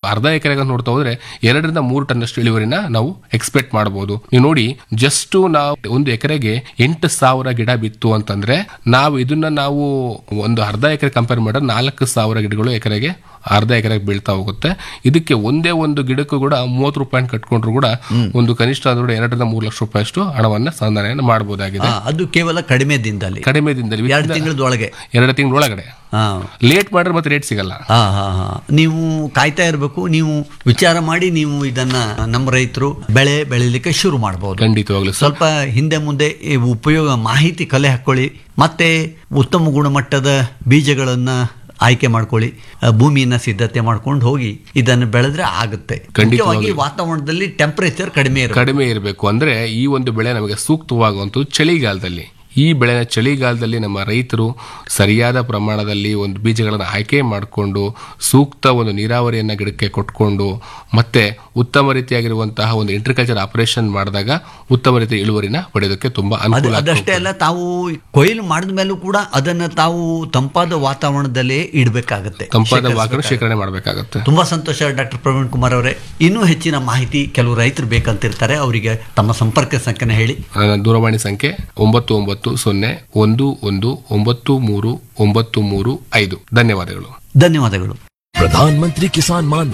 ಅರ್ಧ ಎಕರೆಗೆ ನೋಡ್ತಾ ಹೋದ್ರೆ ಎರಡರಿಂದ ಮೂರು ಟನ್ನಷ್ಟು ಇಳುವರಿನ ನಾವು ಎಕ್ಸ್ಪೆಕ್ಟ್ ಮಾಡಬಹುದು ನೀವು ನೋಡಿ ಜಸ್ಟ್ ನಾವು ಒಂದು ಎಕರೆಗೆ ಎಂಟು ಸಾವಿರ ಗಿಡ ಬಿತ್ತು ಅಂತಂದ್ರೆ ನಾವು ಇದನ್ನ ನಾವು ಒಂದು ಅರ್ಧ ಎಕರೆ ಕಂಪೇರ್ ಮಾಡಿದ್ರೆ ನಾಲ್ಕು ಸಾವಿರ ಗಿಡಗಳು ಎಕರೆಗೆ ಅರ್ಧ ಎಕರೆಗೆ ಬೀಳ್ತಾ ಹೋಗುತ್ತೆ ಇದಕ್ಕೆ ಒಂದೇ ಒಂದು ಗಿಡಕ್ಕೂ ಕೂಡ ಮೂವತ್ತು ರೂಪಾಯಿ ಕಟ್ಕೊಂಡ್ರು ಕೂಡ ಒಂದು ಕನಿಷ್ಠ ಅಂದ್ರೆ ಎರಡರಿಂದ ಮೂರು ಲಕ್ಷ ರೂಪಾಯಿ ಅಷ್ಟು ಹಣವನ್ನ ಸಂಧಾನ ಮಾಡಬಹುದಾಗಿದೆ ಆ, ಅದು ಕೇವಲ ಕಡಿಮೆ ದಿನದಲ್ಲಿ ಕಡಿಮೆ ದಿನದಲ್ಲಿ ಎರಡು ತಿಂಗಳದೊಳಗೆ ಎರಡು ತಿಂಗಳೊಳಗಡೆ ಹಾ ಲೇಟ್ ಮಾಡಿದ್ರೆ ಮತ್ತೆ ರೇಟ್ ಸಿಗಲ್ಲ ಹಾ ಹಾ ಹಾ ನೀವು ಕಾಯ್ತಾ ಇರಬೇಕು ನೀವು ವಿಚಾರ ಮಾಡಿ ನೀವು ಇದನ್ನ ನಮ್ಮ ರೈತರು ಬೆಳೆ ಬೆಳಿಲಿಕ್ಕೆ ಶುರು ಮಾಡಬಹುದು ಖಂಡಿತವಾಗ್ಲು ಸರ್ ಸ್ವಲ್ಪ ಹಿಂದೆ ಮುಂದೆ ಈ ಉಪಯೋಗ ಮಾಹಿತಿ ಕಲೆ ಹಾಕೊಳ್ಳಿ ಮತ್ತೆ ಉತ್ತಮ ಗುಣಮಟ್ಟದ ಬೀಜಗಳನ್ನ ಆಯ್ಕೆ ಮಾಡ್ಕೊಳ್ಳಿ ಆ, ಭೂಮಿಯನ್ನ ಸಿದ್ಧತೆ ಮಾಡ್ಕೊಂಡು ಹೋಗಿ ಇದನ್ನು ಬೆಳೆದ್ರೆ ಆಗುತ್ತೆ ಖಂಡಿತವಾಗಿ. ಮುಖ್ಯವಾಗಿ ವಾತಾವರಣದಲ್ಲಿ ಟೆಂಪರೇಚರ್ ಕಡಿಮೆ ಇರಬೇಕು ಕಡಿಮೆ ಇರಬೇಕು ಅಂದ್ರೆ ಈ ಒಂದು ಬೆಳೆ ನಮಗೆ ಸೂಕ್ತವಾಗುವಂಥದ್ದು ಚಳಿಗಾಲದಲ್ಲಿ ಈ ಬೆಳೆನ ಚಳಿಗಾಲದಲ್ಲಿ ನಮ್ಮ ರೈತರು ಸರಿಯಾದ ಪ್ರಮಾಣದಲ್ಲಿ ಒಂದು ಬೀಜಗಳನ್ನು ಆಯ್ಕೆ ಮಾಡಿಕೊಂಡು ಸೂಕ್ತ ಒಂದು ನೀರಾವರಿಯನ್ನ ಗಿಡಕ್ಕೆ ಕೊಟ್ಕೊಂಡು ಮತ್ತೆ ಉತ್ತಮ ರೀತಿಯಾಗಿರುವಂತಹ ಒಂದು ಇಂಟ್ರಿಕಲ್ಚರ್ ಆಪರೇಷನ್ ಮಾಡಿದಾಗ ಉತ್ತಮ ರೀತಿಯ ಇಳುವರಿನ ಪಡೆಯೋದಕ್ಕೆ ತುಂಬಾ ಅದು ಅನುಕೂಲ ಆಗ್ತದೆ. ಅದಷ್ಟೇ ಅಲ್ಲ ತಾವು ಕೊಯ್ಲು ಮಾಡಿದ ಮೇಲೂ ಕೂಡ ಅದನ್ನ ತಾವು ತಂಪಾದ ವಾತಾವರಣದಲ್ಲೇ ಇಡಬೇಕಾಗತ್ತೆ ತಂಪಾದ ವಾಕನ್ನು ಶೇಖರಣೆ ಮಾಡಬೇಕಾಗುತ್ತೆ ತುಂಬಾ ಸಂತೋಷ ಡಾಕ್ಟರ್ ಪ್ರವೀಣ್ ಕುಮಾರ್ ಅವರೇ ಇನ್ನೂ ಹೆಚ್ಚಿನ ಮಾಹಿತಿ ಕೆಲವು ರೈತರು ಬೇಕಂತಿರ್ತಾರೆ ಅವರಿಗೆ ತಮ್ಮ ಸಂಪರ್ಕ ಸಂಖ್ಯೆನ ಹೇಳಿ ನನ್ನ ದೂರವಾಣಿ ಸಂಖ್ಯೆ ಒಂಬತ್ತು ಒಂಬತ್ತು ಸೊನ್ನೆ ಒಂದು ಒಂದು ಒಂಬತ್ತು ಮೂರು ಒಂಬತ್ತು ಮೂರು ಐದು ಧನ್ಯವಾದಗಳು ಧನ್ಯವಾದಗಳು प्रधानमंत्री किसान मान